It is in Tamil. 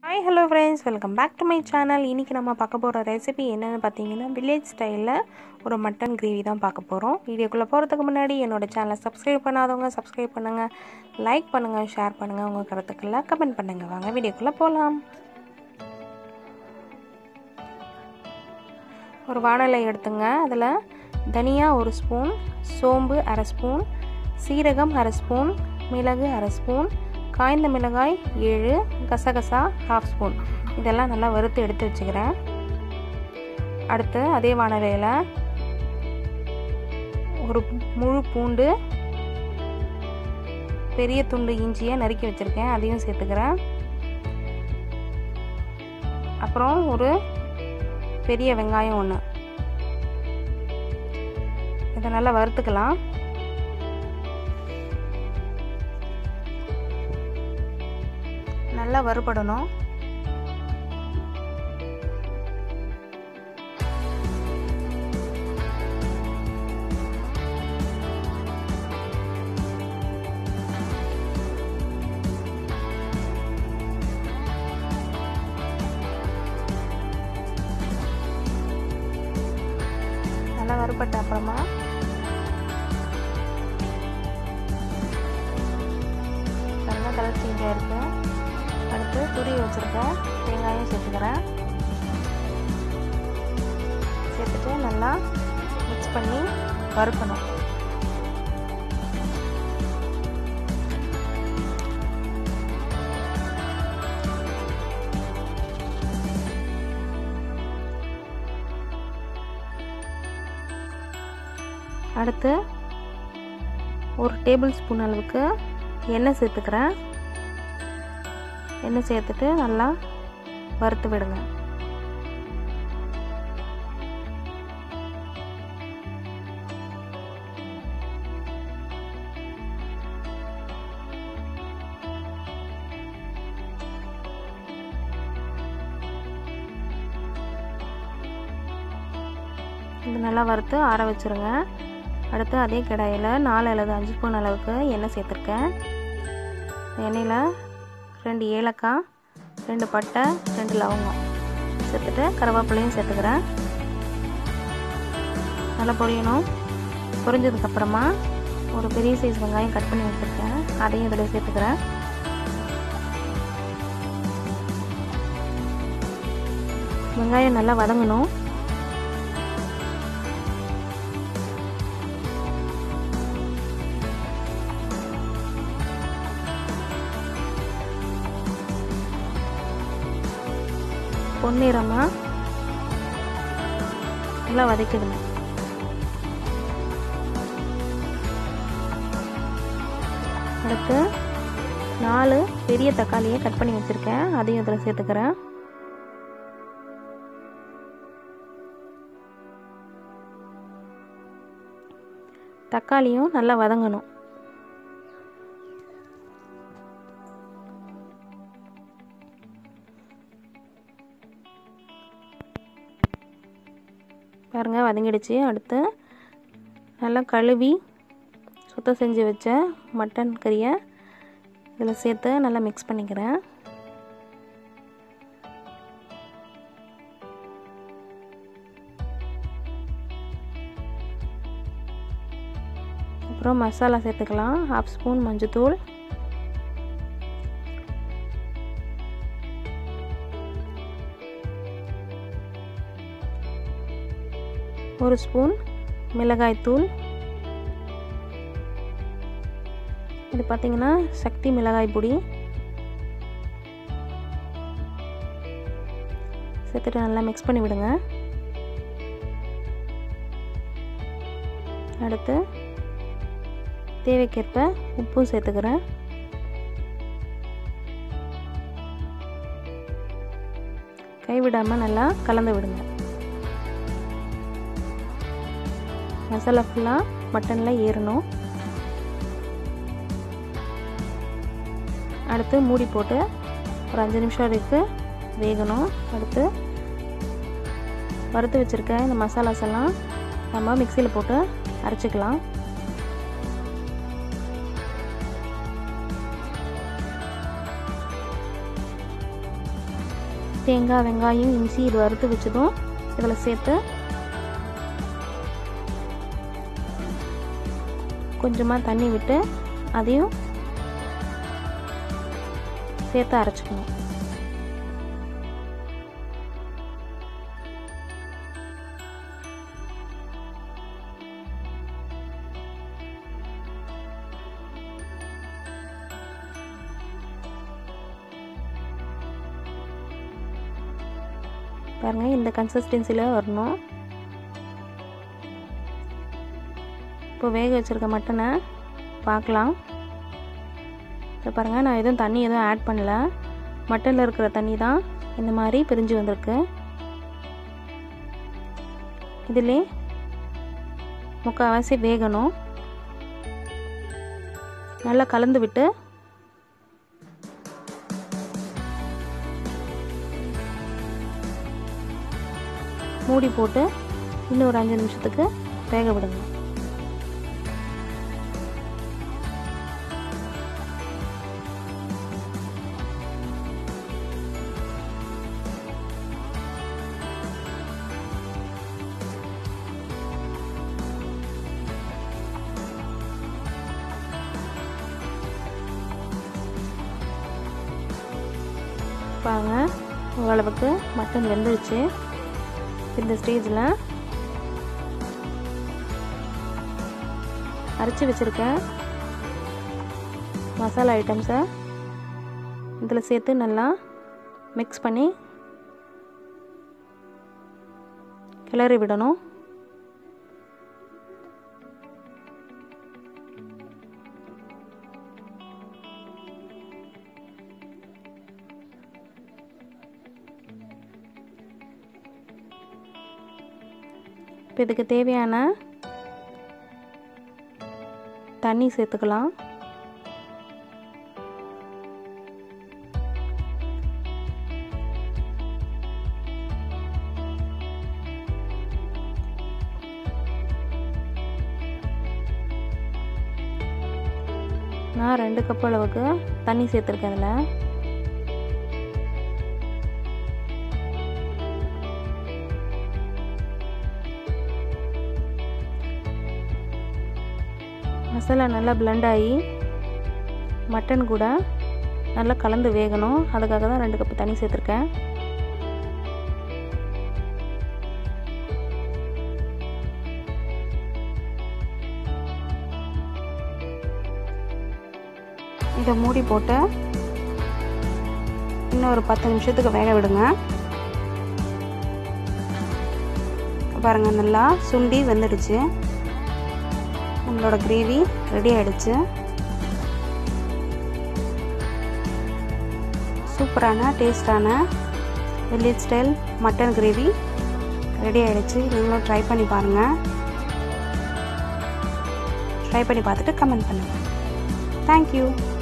hi hello friends welcome back to my channel இன்றைக்கி நம்ம பார்க்க போகிற ரெசிபி என்னென்னு பார்த்தீங்கன்னா வில்லேஜ் ஸ்டைலில் ஒரு மட்டன் கிரேவி தான் பார்க்க போகிறோம் வீடியோக்குள்ளே போகிறதுக்கு முன்னாடி என்னோடய சேனலை சப்ஸ்கிரைப் பண்ணாதவங்க சப்ஸ்கிரைப் பண்ணுங்கள் லைக் பண்ணுங்கள் ஷேர் பண்ணுங்கள் உங்கள் கருத்துக்களை கமெண்ட் பண்ணுங்கள் வாங்க வீடியோக்குள்ளே போகலாம் ஒரு வானலை எடுத்துங்க அதில் தனியா ஒரு ஸ்பூன் சோம்பு அரை ஸ்பூன் சீரகம் அரை ஸ்பூன் மிளகு அரை ஸ்பூன் காய்ந்த மிளகாய் ஏழு கசகசா ஹாஃப் ஸ்பூன் இதெல்லாம் நல்லா வறுத்து எடுத்து வச்சுக்கிறேன் அடுத்து அதே வானலையில் ஒரு முழு பூண்டு பெரிய துண்டு இஞ்சியை நறுக்கி வச்சுருக்கேன் அதையும் சேர்த்துக்கிறேன் அப்புறம் ஒரு பெரிய வெங்காயம் ஒன்று இதை நல்லா வறுத்துக்கலாம் நல்லா வறுபடணும் நல்லா வறுபட்ட அப்புறமா நல்லா கலர் சேஞ்சாக இருக்குது அடுத்து துருவி வச்சுருக்கேன் தேங்காயும் சேர்த்துக்கிறேன் சேர்த்துட்டு நல்லா மிக்ஸ் பண்ணி வறுக்கணும் அடுத்து ஒரு டேபிள் ஸ்பூன் அளவுக்கு எண்ணெய் சேர்த்துக்கிறேன் எண்ணெய் சேர்த்துட்டு நல்லா வறுத்து விடுங்க இது நல்லா வறுத்து ஆற வச்சுருங்க அடுத்து அதே கடாயில் நாலு அல்லது அஞ்சு ஸ்பூன் அளவுக்கு எண்ணெய் சேர்த்துருக்கேன் எண்ணெயில் ரெண்டு ஏலக்காய் ரெண்டு பட்டை ரெண்டு லவங்கம் சேர்த்துட்டு கருவேப்பிலையும் சேர்த்துக்கிறேன் நல்லா பொரியணும் பொரிஞ்சதுக்கப்புறமா ஒரு பெரிய சைஸ் வெங்காயம் கட் பண்ணி வச்சுருக்கேன் அதையும் இதில் சேர்த்துக்கிறேன் வெங்காயம் நல்லா வதங்கணும் பொன்னிறமாக நல்லா வதக்கிடுங்க அடுத்து நாலு பெரிய தக்காளியை கட் பண்ணி வச்சுருக்கேன் அதையும் இதில் சேர்த்துக்கிறேன் தக்காளியும் நல்லா வதங்கணும் பாருங்கள் வதங்கிடுச்சு அடுத்து நல்லா கழுவி சுத்தம் செஞ்சு வச்ச மட்டன் கறியை இதில் சேர்த்து நல்லா மிக்ஸ் பண்ணிக்கிறேன் அப்புறம் மசாலா சேர்த்துக்கலாம் ஹாஃப் ஸ்பூன் மஞ்சத்தூள் ஒரு ஸ்பூன் மிளகாய்த்தூள் இது பார்த்திங்கன்னா சக்தி மிளகாய் பொடி சேர்த்துட்டு நல்லா மிக்ஸ் பண்ணி விடுங்க அடுத்து தேவைக்கேற்ப உப்பும் சேர்த்துக்கிறேன் கைவிடாமல் நல்லா கலந்து விடுங்க மசாலா ஃபுல்லாக மட்டனில் ஏறணும் அடுத்து மூடி போட்டு ஒரு அஞ்சு நிமிஷம் வரைக்கும் வேகணும் அடுத்து வறுத்து வச்சுருக்க இந்த மசாலாஸ் எல்லாம் நம்ம மிக்சியில் போட்டு அரைச்சிக்கலாம் தேங்காய் வெங்காயம் இஞ்சி இது வறுத்து வச்சதும் இதில் சேர்த்து கொஞ்சமாக தண்ணி விட்டு அதையும் சேர்த்து அரைச்சிக்கணும் பாருங்கள் இந்த கன்சிஸ்டன்சியில் வரணும் இப்போ வேக வச்சுருக்க மட்டனை பார்க்கலாம் இப்போ பாருங்கள் நான் எதுவும் தண்ணி எதுவும் ஆட் பண்ணல மட்டனில் இருக்கிற தண்ணி தான் இந்த மாதிரி பிரிஞ்சு வந்திருக்கு இதிலே முக்கால்வாசி வேகணும் நல்லா கலந்து விட்டு மூடி போட்டு இன்னும் ஒரு அஞ்சு நிமிஷத்துக்கு வேக விடுங்க பாருங்க ஓரளவுக்கு மட்டன் வெந்துருச்சு இந்த ஸ்டேஜில் அரைச்சி வச்சுருக்க மசாலா ஐட்டம்ஸை இதில் சேர்த்து நல்லா மிக்ஸ் பண்ணி கிளறி விடணும் இப்போ இதுக்கு தேவையான தண்ணி சேர்த்துக்கலாம் நான் ரெண்டு கப் அளவுக்கு தண்ணி சேர்த்துருக்கேன் அதில் மசாலா நல்லா பிளெண்ட் ஆகி மட்டன் கூட நல்லா கலந்து வேகணும் அதுக்காக தான் ரெண்டு கப்பு தண்ணி சேர்த்துருக்கேன் இதை மூடி போட்டு இன்னும் ஒரு பத்து நிமிஷத்துக்கு வேக விடுங்க பாருங்கள் நல்லா சுண்டி வெந்துடுச்சு நம்மளோட கிரேவி ரெடி ஆகிடுச்சு சூப்பரான டேஸ்டான village style mutton gravy ready ஆகிடுச்சு நீங்களும் ட்ரை பண்ணி பாருங்கள் ட்ரை பண்ணி பார்த்துட்டு கமெண்ட் பண்ணுங்கள் தேங்க்யூ